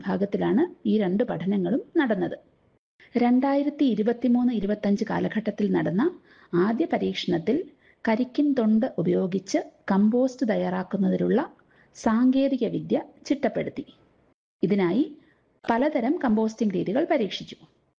വിഭാഗത്തിലാണ് ഈ രണ്ട് പഠനങ്ങളും നടന്നത് രണ്ടായിരത്തി ഇരുപത്തിമൂന്ന് ഇരുപത്തഞ്ച് കാലഘട്ടത്തിൽ നടന്ന ആദ്യ പരീക്ഷണത്തിൽ കരിക്കിൻ തൊണ്ട് ഉപയോഗിച്ച് കമ്പോസ്റ്റ് തയ്യാറാക്കുന്നതിനുള്ള സാങ്കേതിക വിദ്യ ചിട്ടപ്പെടുത്തി ഇതിനായി പലതരം കമ്പോസ്റ്റിംഗ് രീതികൾ പരീക്ഷിച്ചു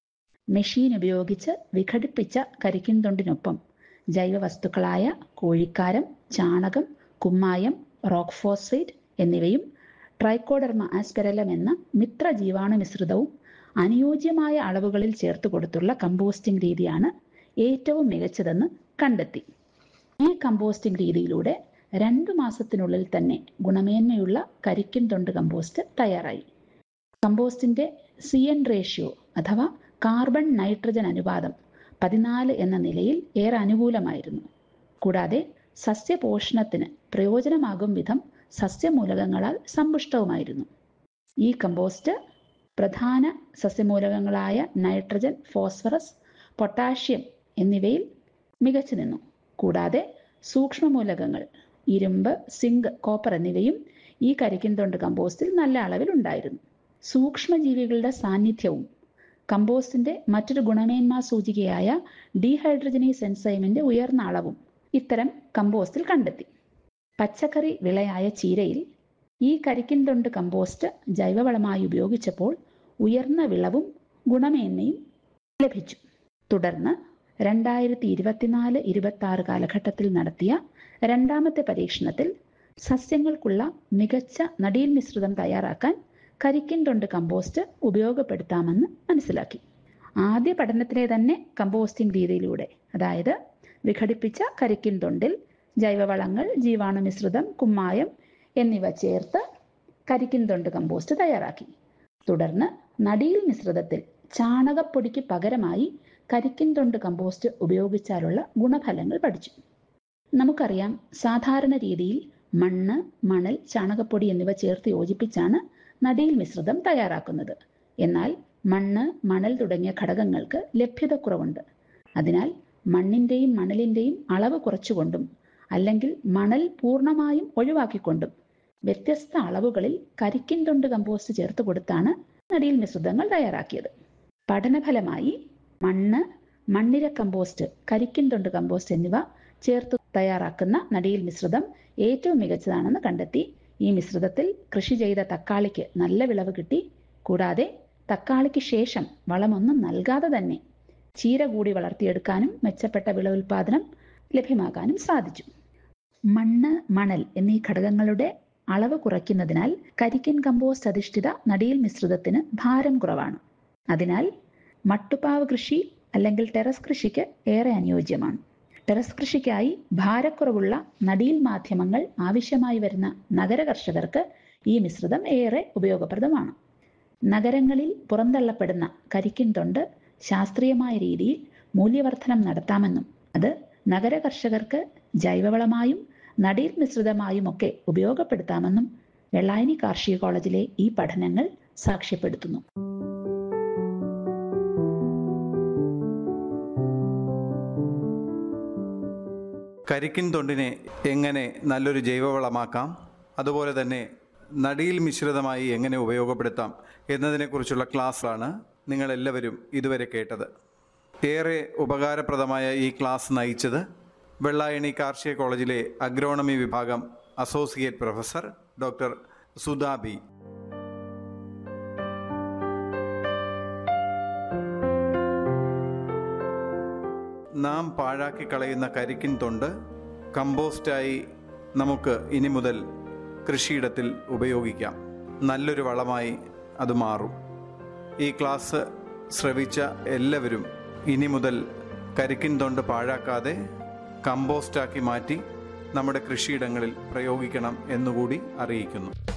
മെഷീൻ ഉപയോഗിച്ച് വിഘടിപ്പിച്ച കരിക്കിൻ തൊണ്ടിനൊപ്പം ജൈവവസ്തുക്കളായ കോഴിക്കാരം ചാണകം കുമ്മായം റോക്ക് ഫോസ്ഫേറ്റ് എന്നിവയും ട്രൈക്കോഡർമ ആസ്പെരലം എന്ന മിത്ര ജീവാണു മിശ്രിതവും അനുയോജ്യമായ അളവുകളിൽ ചേർത്ത് കൊടുത്തുള്ള കമ്പോസ്റ്റിംഗ് രീതിയാണ് ഏറ്റവും മികച്ചതെന്ന് കണ്ടെത്തി ഈ കമ്പോസ്റ്റിംഗ് രീതിയിലൂടെ രണ്ടു മാസത്തിനുള്ളിൽ തന്നെ ഗുണമേന്മയുള്ള കരിക്കിൻ തൊണ്ട് കമ്പോസ്റ്റ് തയ്യാറായി കമ്പോസ്റ്റിന്റെ സി എൻ റേഷ്യോ അഥവാ കാർബൺ നൈട്രജൻ അനുപാതം പതിനാല് എന്ന നിലയിൽ ഏറെ അനുകൂലമായിരുന്നു കൂടാതെ സസ്യപോഷണത്തിന് പ്രയോജനമാകും വിധം സസ്യമൂലകങ്ങളാൽ സമ്പുഷ്ടവുമായിരുന്നു ഈ കമ്പോസ്റ്റ് പ്രധാന സസ്യമൂലകങ്ങളായ നൈട്രജൻ ഫോസ്ഫറസ് പൊട്ടാഷ്യം എന്നിവയിൽ മികച്ചു നിന്നു കൂടാതെ സൂക്ഷ്മമൂലകങ്ങൾ ഇരുമ്പ് സിങ്ക് കോപ്പർ എന്നിവയും ഈ കരിക്കിൻ തൊണ്ട് കമ്പോസ്റ്റിൽ നല്ല അളവിൽ ഉണ്ടായിരുന്നു സൂക്ഷ്മജീവികളുടെ സാന്നിധ്യവും കമ്പോസ്റ്റിന്റെ മറ്റൊരു ഗുണമേന്മാ സൂചികയായ ഡീഹൈഡ്രജനേസ് എൻസൈമിന്റെ ഉയർന്ന അളവും ഇത്തരം കമ്പോസ്റ്റിൽ കണ്ടെത്തി പച്ചക്കറി വിളയായ ചീരയിൽ ഈ കരിക്കിൻ തൊണ്ട് കമ്പോസ്റ്റ് ജൈവവളമായി ഉപയോഗിച്ചപ്പോൾ ഉയർന്ന വിളവും ഗുണമേന്മയും ലഭിച്ചു തുടർന്ന് രണ്ടായിരത്തി ഇരുപത്തിനാല് ഇരുപത്തി ആറ് കാലഘട്ടത്തിൽ നടത്തിയ രണ്ടാമത്തെ പരീക്ഷണത്തിൽ സസ്യങ്ങൾക്കുള്ള മികച്ച നടീൽ മിശ്രിതം തയ്യാറാക്കാൻ കരിക്കിൻ തൊണ്ട് കമ്പോസ്റ്റ് ഉപയോഗപ്പെടുത്താമെന്ന് മനസ്സിലാക്കി ആദ്യ പഠനത്തിലെ തന്നെ കമ്പോസ്റ്റിംഗ് രീതിയിലൂടെ അതായത് വിഘടിപ്പിച്ച കരിക്കിൻ തൊണ്ടിൽ ജൈവവളങ്ങൾ ജീവാണു മിശ്രിതം കുമ്മായം എന്നിവ ചേർത്ത് കരിക്കിൻ തൊണ്ട് കമ്പോസ്റ്റ് തയ്യാറാക്കി തുടർന്ന് നടീൽ മിശ്രിതത്തിൽ ചാണകപ്പൊടിക്ക് പകരമായി കരിക്കിൻ തൊണ്ട് കമ്പോസ്റ്റ് ഉപയോഗിച്ചാലുള്ള ഗുണഫലങ്ങൾ പഠിച്ചു നമുക്കറിയാം സാധാരണ രീതിയിൽ മണ്ണ് മണൽ ചാണകപ്പൊടി എന്നിവ ചേർത്ത് യോജിപ്പിച്ചാണ് നടീൽ മിശ്രിതം തയ്യാറാക്കുന്നത് എന്നാൽ മണ്ണ് മണൽ തുടങ്ങിയ ഘടകങ്ങൾക്ക് ലഭ്യതക്കുറവുണ്ട് അതിനാൽ മണ്ണിന്റെയും മണലിന്റെയും അളവ് കുറച്ചുകൊണ്ടും അല്ലെങ്കിൽ മണൽ പൂർണ്ണമായും ഒഴിവാക്കിക്കൊണ്ടും വ്യത്യസ്ത അളവുകളിൽ കരിക്കിൻ തൊണ്ട് കമ്പോസ്റ്റ് ചേർത്ത് കൊടുത്താണ് നടീൽ മിശ്രിതങ്ങൾ തയ്യാറാക്കിയത് പഠനഫലമായി മണ്ണ് മണ്ണിര കമ്പോസ്റ്റ് കരിക്കിൻ തൊണ്ട് കമ്പോസ്റ്റ് എന്നിവ ചേർത്ത് തയ്യാറാക്കുന്ന നടീൽ മിശ്രിതം ഏറ്റവും മികച്ചതാണെന്ന് കണ്ടെത്തി ഈ മിശ്രിതത്തിൽ കൃഷി ചെയ്ത തക്കാളിക്ക് നല്ല വിളവ് കിട്ടി കൂടാതെ തക്കാളിക്ക് ശേഷം വളമൊന്നും നൽകാതെ തന്നെ ചീര കൂടി വളർത്തിയെടുക്കാനും മെച്ചപ്പെട്ട വിളവുൽപാദനം ലഭ്യമാക്കാനും സാധിച്ചു മണ്ണ് മണൽ എന്നീ ഘടകങ്ങളുടെ അളവ് കുറയ്ക്കുന്നതിനാൽ കരിക്കിൻ കമ്പോസ്റ്റ് അധിഷ്ഠിത നടീൽ മിശ്രിതത്തിന് ഭാരം കുറവാണ് അതിനാൽ മട്ടുപാവ് കൃഷി അല്ലെങ്കിൽ ടെറസ് കൃഷിക്ക് ഏറെ അനുയോജ്യമാണ് ടെറസ് കൃഷിക്കായി ഭാരക്കുറവുള്ള നടീൽ മാധ്യമങ്ങൾ ആവശ്യമായി വരുന്ന നഗര കർഷകർക്ക് ഈ മിശ്രിതം ഏറെ ഉപയോഗപ്രദമാണ് നഗരങ്ങളിൽ പുറന്തള്ളപ്പെടുന്ന കരിക്കിൻ തൊണ്ട് ശാസ്ത്രീയമായ രീതിയിൽ മൂല്യവർദ്ധനം നടത്താമെന്നും അത് നഗര കർഷകർക്ക് ജൈവവളമായും നടീൽ മിശ്രിതമായും ഒക്കെ ഉപയോഗപ്പെടുത്താമെന്നും വെള്ളായണി കാർഷിക കോളേജിലെ ഈ പഠനങ്ങൾ സാക്ഷ്യപ്പെടുത്തുന്നു കരിക്കിൻ തൊണ്ടിനെ എങ്ങനെ നല്ലൊരു ജൈവവളമാക്കാം അതുപോലെ തന്നെ നടീൽ മിശ്രിതമായി എങ്ങനെ ഉപയോഗപ്പെടുത്താം എന്നതിനെക്കുറിച്ചുള്ള ക്ലാസ്സാണ് നിങ്ങളെല്ലാവരും ഇതുവരെ കേട്ടത് ഏറെ ഉപകാരപ്രദമായ ഈ ക്ലാസ് നയിച്ചത് വെള്ളായണി കാർഷിക കോളേജിലെ അഗ്രോണമി വിഭാഗം associate professor doctor Sudha B നാം പാഴാക്കി കളയുന്ന കരിക്കിൻ തൊണ്ട് കമ്പോസ്റ്റായി നമുക്ക് ഇനി മുതൽ കൃഷിയിടത്തിൽ ഉപയോഗിക്കാം നല്ലൊരു വളമായി അത് മാറും ഈ ക്ലാസ് ശ്രവിച്ച എല്ലാവരും ഇനി മുതൽ കരിക്കിൻ തൊണ്ട് പാഴാക്കാതെ കമ്പോസ്റ്റാക്കി മാറ്റി നമ്മുടെ കൃഷിയിടങ്ങളിൽ പ്രയോഗിക്കണം എന്നുകൂടി അറിയിക്കുന്നു